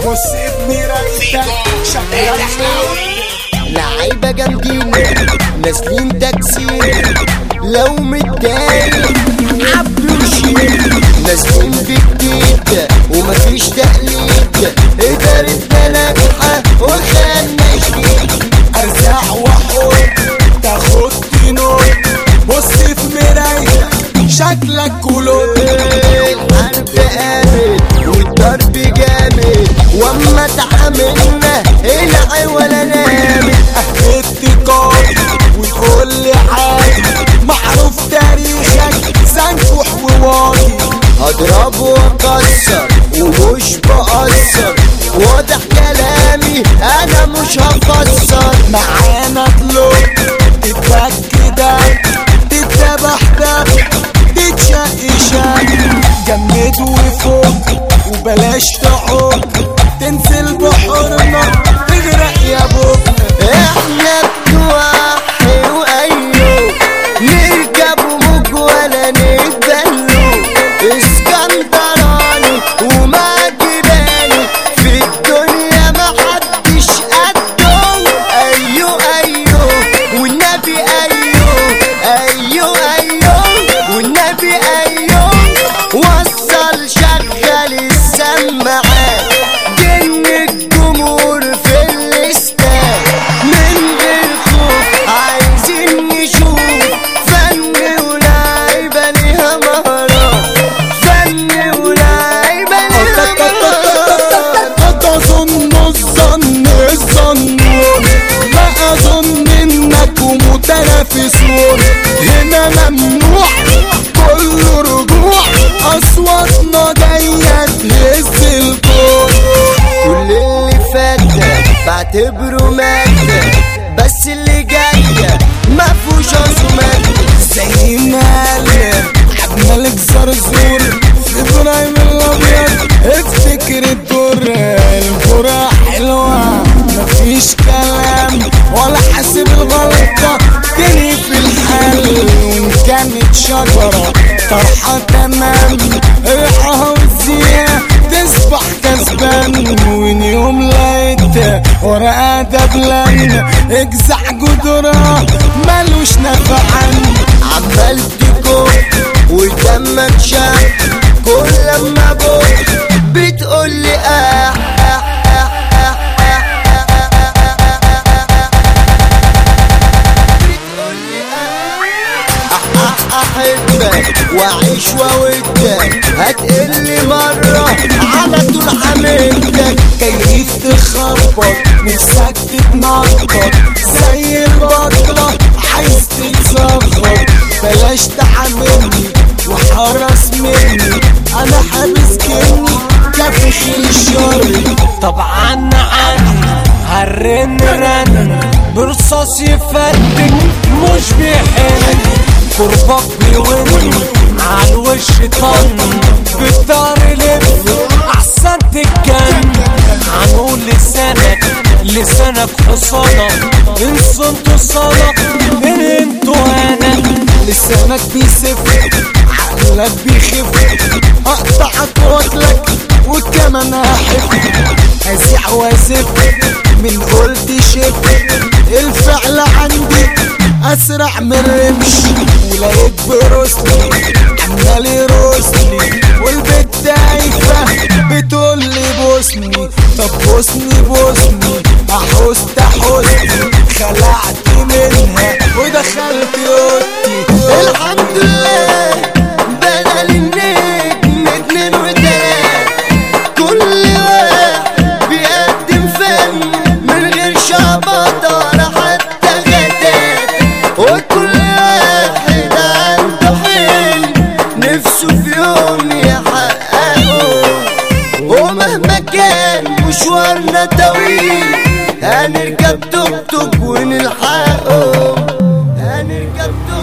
بص بمرايتك شغال لعيبة جامدين نازلين تكسير لو متضايق عبي وشيل نازلين بجديد ومفيش تقليد إدارتنا ناجحة وخلنا شيل ارزاع وحور تاخد نور بص في مرايتك شكلك كلوت الحرب قامت والضرب جامد واما تعاملنا العي ولا نامت اتقاد وتقول لي عادي معروف تاريخك سنفح وواطي هضرب واكسر ومش بقصر واضح كلامي انا مش هفسر معانا طلوع تتبك ده تتذبح ده تتشق شق جمد وفوق وبلاش تعوق تنزل بحورنا تغرق يا بوك احنا بتوحي وايوه نركب موج ولا نتبلو اسكندراني وما جبالي في الدنيا ما حدش قده ايوه ايوه والنبي ايوه ايوه ايوه والنبي ايوه وصل شغل السماعات جن الجمهور في الاستاد من غير خوف عايزين نشوف فن ولاعيبة ليها مهارات فن ولاعيبة ليها مهارات قد اظن الظن الظنون لا اظن انكم متنافسون هنا ممنوع كل رجوع اصواتنا جايه تهز الكون كل اللي فات ده بعتبره مادة بس اللي جاية ما فيهوش عزومات زي ما قال عبد الملك زرزور في ابراهيم الابيض افتكر الدور الكرة حلوة مفيش كلام ولا حاسب الغلطة تاني في الحل وان كانت شجرة طرحة تمام ريحها وزيها تصبح كسبان وين يوم لقيت ورقة دبلان اجزع جدرها ملوش نفعان عمال تكون ودمك شاف كل لما بقول بتقول لي آه آه آه آه آه آه بتقول لي احبك واعيش واودك هتقل مرة على طول حملتك كيف تخبط نفسك تتنطط زي البطلة عايز تتزغط بلاش تعاملني وحرص مني انا حابس كني كفخ الشر طبعا عني هرن رن برصاص يفتك مش بيحن قربك بيون على الوش طن بالدار لف احسن تتجن هنقول لسانك لسانك حصانك ان صنتوا صنك ان انتوا انا لسانك بيسف عقلك بيخف اقطعك واكلك وكمان احب ازيع وازف من قلت شف الفعل عندي اسرع من رمش ولقيت بروسلي عمال يروسلي والبت دايفه بتقول لي بوسني طب بوسني بوسني احوست احوستي خلعت منها ودخلت اوضتي الحمد لله بدل النجم اتنين وتلات كل واحد بيقدم فن من غير شعبطة ولا حتى غدات وكل واحد عنده حلم نفسه في يوم يحققه ومهما كان مشوارنا طويل هنركب توك توك ونلحقه هنركب توك